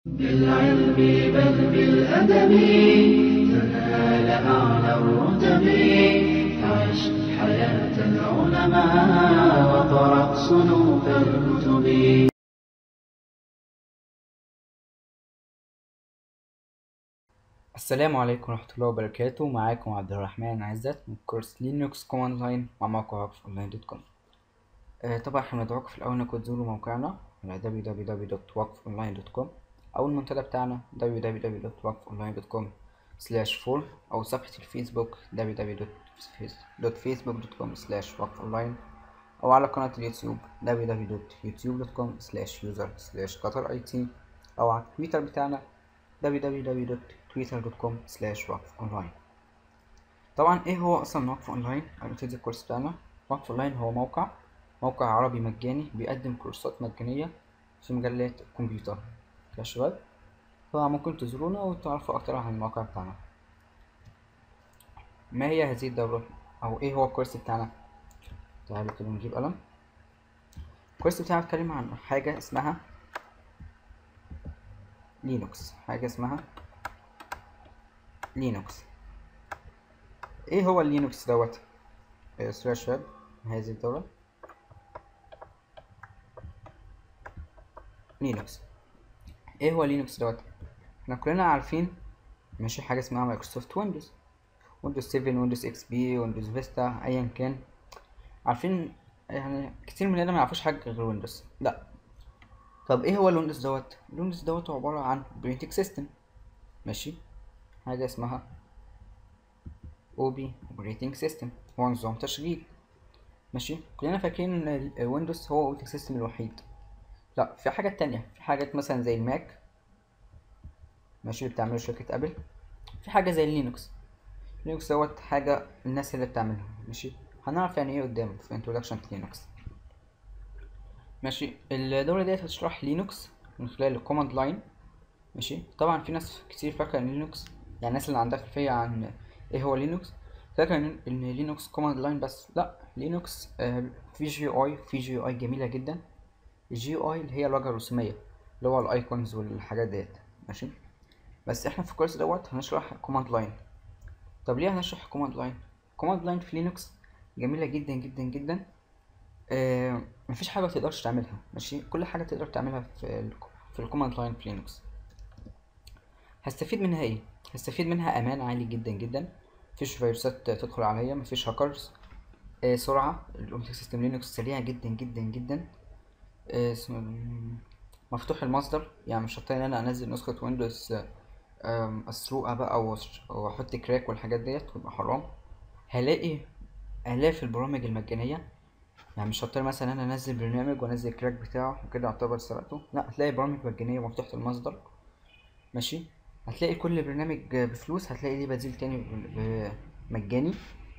بالعلم بل بالأدب تنال أعلى الرتب عش حياة العلماء وقرأ صنوف الكتب السلام عليكم ورحمة الله وبركاته معاكم عبد الرحمن عزت من كورس لينكس كوماند لاين مع موقع وقف اونلاين دوت كوم آه طبعا احنا ندعوكم في الأول انكم تزوروا موقعنا على www.وقفونلاين.com أو المنتدى بتاعنا www.وقفونلاين.com سلاش فور أو صفحة الفيسبوك www.facebook.com سلاش وقفونلاين أو على قناة اليوتيوب www.youtube.com سلاش يوزر سلاش قطر اي تي أو على التويتر بتاعنا www.twitter.com slash وقف اونلاين طبعا ايه هو اصلا وقف اونلاين قبل ما تبتدي الكورس بتاعنا وقف اونلاين هو موقع موقع عربي مجاني بيقدم كورسات مجانية في مجالات الكمبيوتر يا شباب فممكن تزورونا وتعرفوا اكتر عن الموقع بتاعنا ما هي هذه الدورة او ايه هو الكورس بتاعنا تعالوا كده نجيب قلم الكورس بتاعنا بيتكلم عن حاجة اسمها لينوكس حاجة اسمها لينوكس ايه هو اللينوكس دوت آه، سوري يا شباب هذه الدورة لينوكس ايه هو لينوكس دوت احنا كلنا عارفين ماشي حاجة اسمها مايكروسوفت ويندوز ويندوز 7 ويندوز اكس بي ويندوز فيستا ايا كان عارفين يعني كتير مننا ما يعرفوش حاجة غير ويندوز لا طب ايه هو الويندوز دوت الويندوز دوت عبارة عن اوبريتنج سيستم ماشي حاجة اسمها اوبي اوبريتنج سيستم هو نظام تشغيل ماشي كلنا فاكرين ان الويندوز هو اوبريتنج سيستم الوحيد لا في حاجات تانية في حاجات مثلا زي الماك ماشي اللي بتعمله شركة ابل في حاجة زي اللينكس لينكس دوت حاجة الناس اللي بتعملها ماشي هنعرف يعني ايه قدام في introduction to Linux ماشي الدورة ديت هتشرح لينكس من خلال الكوماند لاين ماشي طبعا في ناس كتير فاكرة ان لينكس يعني الناس اللي عندها خلفية عن ايه هو لينكس فاكرة ان إن لينكس كوماند لاين بس لا لينكس آه، في جي اي في جي اي جميلة جدا الجي اي اللي هي الواجهة الرسومية اللي هو الايكونز والحاجات ديت ماشي بس احنا في الكورس دوت هنشرح كوماند لاين طب ليه هنشرح كوماند لاين كوماند لاين في لينكس جميلة جدا جدا جدا آه مفيش حاجة متقدرش تعملها ماشي كل حاجة تقدر تعملها في ال في الكوماند لاين في لينكس هستفيد منها ايه هستفيد منها امان عالي جدا جدا مفيش فيروسات تدخل عليا مفيش هاكرز آه سرعة الاوبريتنج سيستم لينكس سريع جدا جدا جدا آه اسم- مفتوح المصدر يعني مش هضطر ان انا انزل نسخة ويندوز آه، مسروقة بقى وأش- واحط كراك والحاجات ديت ويبقى حرام هلاقي آلاف البرامج المجانية يعني مش هضطر مثلا انا انزل برنامج وانزل الكراك بتاعه وكده اعتبر سرقته لا هتلاقي برامج مجانية مفتوحة المصدر ماشي هتلاقي كل برنامج بفلوس هتلاقي ليه بديل تاني ب- ب- مجاني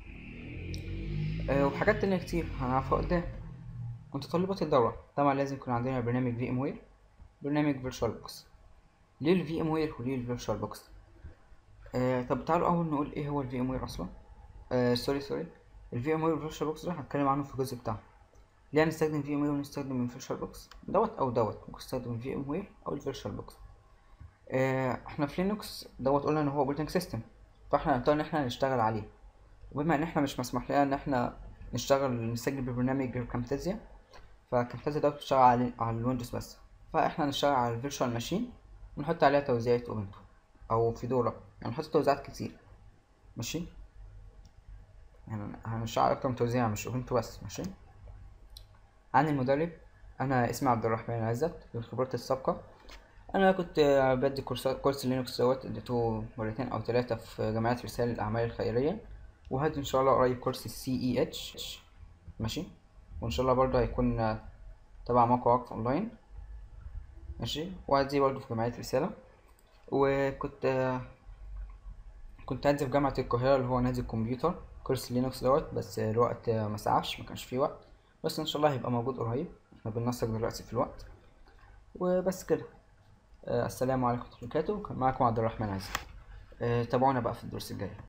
أه وحاجات تانية كتير هنعرفها قدام متطلبات الدورة طبعا لازم يكون عندنا برنامج في ام وير برنامج فيرتشوال بوكس ليه الفي ام وير وليه الفيرتشوال بوكس أه طب تعالوا اول نقول ايه هو الفي ام وير اصلا أه سوري سوري الفي ام وير والفيرتشوال بوكس ده هتكلم عنه في الجزء بتاعه ليه هنستخدم في ام وير ونستخدم الفيرتشوال بوكس دوت او دوت ممكن تستخدم الفي ام وير او الفيرتشوال بوكس آه، احنا في لينكس دوت قلنا ان هو اوبريتنج سيستم فاحنا هنضطر ان احنا نشتغل عليه وبما ان احنا مش مسموح لنا ان احنا نشتغل نسجل ببرنامج كامتازيا فكامتازيا دوت بتشتغل على على الويندوز بس فاحنا هنشتغل على الفيرتشوال ماشين ونحط عليها توزيعات اوبنتو او فيدورا يعني نحط توزيعات كتير ماشي يعني هنشتغل اكتر من توزيع مش اوبنتو بس ماشي عن المدرب انا اسمي عبد الرحمن عزت من خبرتي السابقه انا كنت آه، بدي كورس كورس لينكس دوت اديته مرتين او ثلاثه في جمعيه رسائل الاعمال الخيريه وهدي ان شاء الله قريب كورس السي اي اتش ماشي وان شاء الله برضه هيكون آه، تبع موقع وقف اونلاين ماشي وهدي برضه في جمعيه رساله وكنت آه، كنت هدي في جامعه القاهره اللي هو نادي الكمبيوتر كورس لينكس دوت بس آه، الوقت آه، مسعفش ما كانش فيه وقت بس ان شاء الله هيبقى موجود قريب احنا بننسق دلوقتي في الوقت وبس كده آه، السلام عليكم ورحمة الله وبركاته كان معكم عبد الرحمن عزيز آه، تابعونا بقى في الدروس الجاية